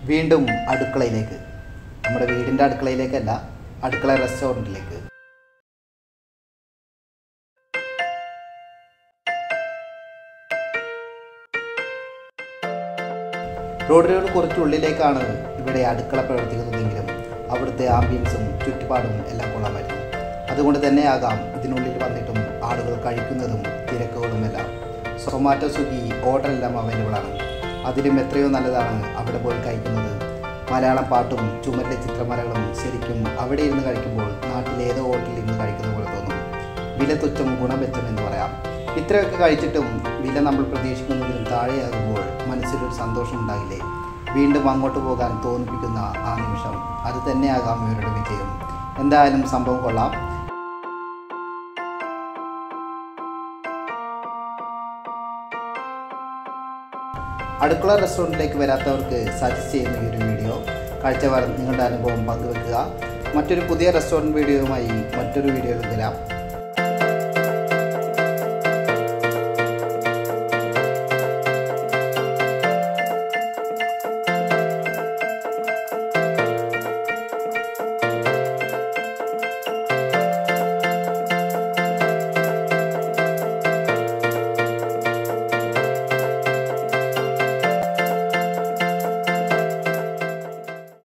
വീണ്ടും അടുക്കളയിലേക്ക് നമ്മുടെ വീടിൻ്റെ അടുക്കളയിലേക്കല്ല അടുക്കള റെസ്റ്റോറൻറ്റിലേക്ക് റോഡിനോട് കുറച്ച് ഉള്ളിലേക്കാണ് ഇവിടെ അടുക്കള പ്രവർത്തിക്കുന്നതെങ്കിലും അവിടുത്തെ ആംബിയൻസും ചുറ്റുപാടും എല്ലാം കൊള്ളാമായിരുന്നു അതുകൊണ്ട് തന്നെയാകാം ഇതിനുള്ളിൽ വന്നിട്ടും ആളുകൾ കഴിക്കുന്നതും തിരക്കുകളുമെല്ലാം സൊമാറ്റോ സ്വിഗ്ഗി ഓർഡർ എല്ലാം അവൈലബിൾ ആണ് അതിലും എത്രയോ നല്ലതാണ് അവിടെ പോയി കഴിക്കുന്നത് മലയാളം പാട്ടും ചുമരിലെ ചിത്രമലകളും ശരിക്കും അവിടെ ഇരുന്ന് കഴിക്കുമ്പോൾ നാട്ടിലെ ഏതോ ഹോട്ടലിൽ ഇരുന്ന് കഴിക്കുന്ന പോലെ തോന്നും വില തുച്ഛം ഗുണമെച്ചം എന്ന് പറയാം ഇത്രയൊക്കെ കഴിച്ചിട്ടും വില നമ്മൾ പ്രതീക്ഷിക്കുന്നതിലും താഴെയാകുമ്പോൾ മനസ്സിലൊരു സന്തോഷം ഉണ്ടാകില്ലേ വീണ്ടും അങ്ങോട്ട് പോകാൻ തോന്നിപ്പിക്കുന്ന ആ നിമിഷം അത് തന്നെയാകാം ഇവരുടെ വിജയം എന്തായാലും സംഭവം കൊള്ളാം അടുക്കള റെസ്റ്റോറൻറ്റിലേക്ക് വരാത്തവർക്ക് സജസ്റ്റ് ചെയ്യുന്ന ഈ ഒരു വീഡിയോ കാഴ്ച നിങ്ങളുടെ അനുഭവം പങ്കുവെക്കുക മറ്റൊരു പുതിയ റെസ്റ്റോറൻറ്റ് വീഡിയോയുമായി മറ്റൊരു വീഡിയോയിൽ വരാം